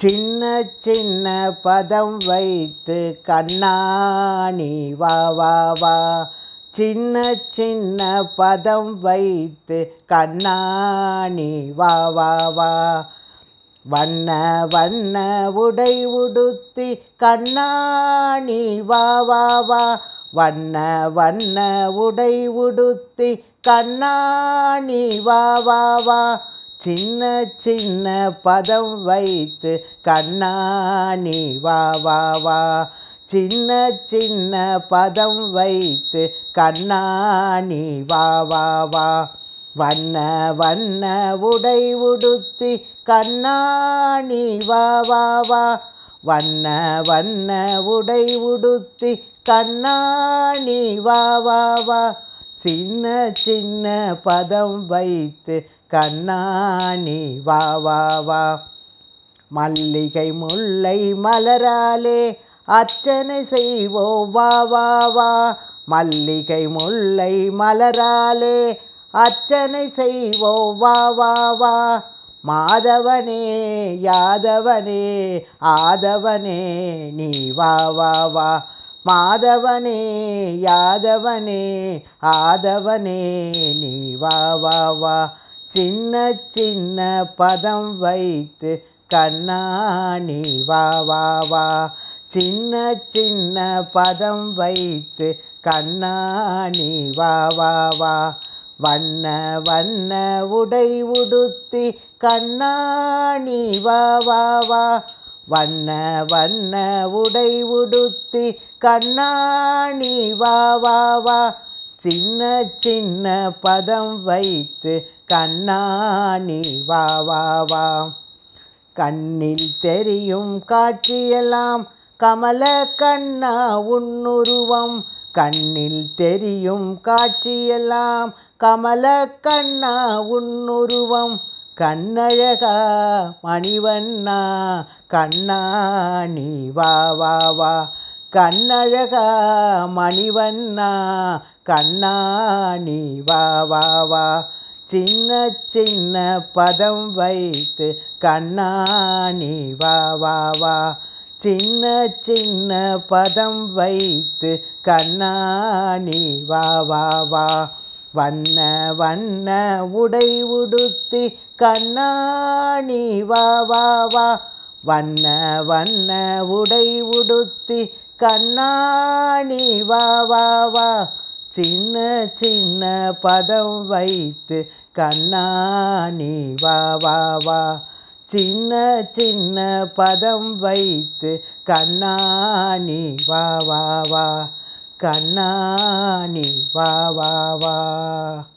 சின்ன சின்ன பதம் வைத்து கண்ணாணி வா வா வா சின்ன சின்ன பதம் வைத்து கண்ணாணி வா வா வா வண்ண வண்ண உடை உடுத்தி கண்ணாணி வா வா வா வண்ண வண்ண உடை உடுத்தி கண்ணாணி வா வா வா சின்ன சின்ன பதம் வைத்து கண்ணாணி வா வா வா சின்ன சின்ன பதம் வைத்து கண்ணாணி வா வா வா வண்ண வண்ண உடை உடுத்தி கண்ணாணி வா வா வா வண்ண வண்ண உடை உடுத்தி கண்ணாணி வா வா வா சின்ன சின்ன பதம் வைத்து கண்ணாணி வா வா வா மல்லிகை முல்லை மலராலே அர்ச்சனை செய்வோம் வா வா வா மல்லிகை முல்லை மலராலே அர்ச்சனை செய்வோம் வா வா வா மாதவனே யாதவனே ஆதவனே நீ வா வா வா மாதவனே யாதவனே ஆதவனே நீ வா வா வா சின்ன சின்ன பதம் வைத்து கண்ணாணி வா வா வா சின்ன சின்ன பதம் வைத்து கண்ணாணி வா வா வா வண்ண வண்ண உடை உடுத்தி கண்ணாணி வா வா வா வண்ண வண்ண உடை உடுத்தி கண்ணாணி வா வா வா சின்ன சின்ன பதம் வைத்து கண்ணாணி வா வா வா கண்ணில் தெரியும் காட்சியெல்லாம் கமல கண்ணா உன்னுருவம் கண்ணில் தெரியும் காட்சியெல்லாம் கமல கண்ணா உன்னுருவம் கண்ணழகா மணிவண்ணா கண்ணா நீ வா வா வா கண்ணழகா மணிவண்ணா கண்ணா நீ வா வா வா சின்ன சின்ன பதம் வைத்து கண்ணாணி வா வா வா சின்ன சின்ன பதம் வைத்து கண்ணாணி வா வா வா வண்ண வண்ண உடை உடுத்தி கண்ணாணி வா வா வா வண்ண வண்ண உடை உடுத்தி கண்ணாணி வா வா வா சின்ன சின்ன பதம் வைத்து கண்ணாணி வா வா வா சின்ன சின்ன பதம் வைத்து கண்ணாணி வா வா வா கண்ணாணி வா வா வா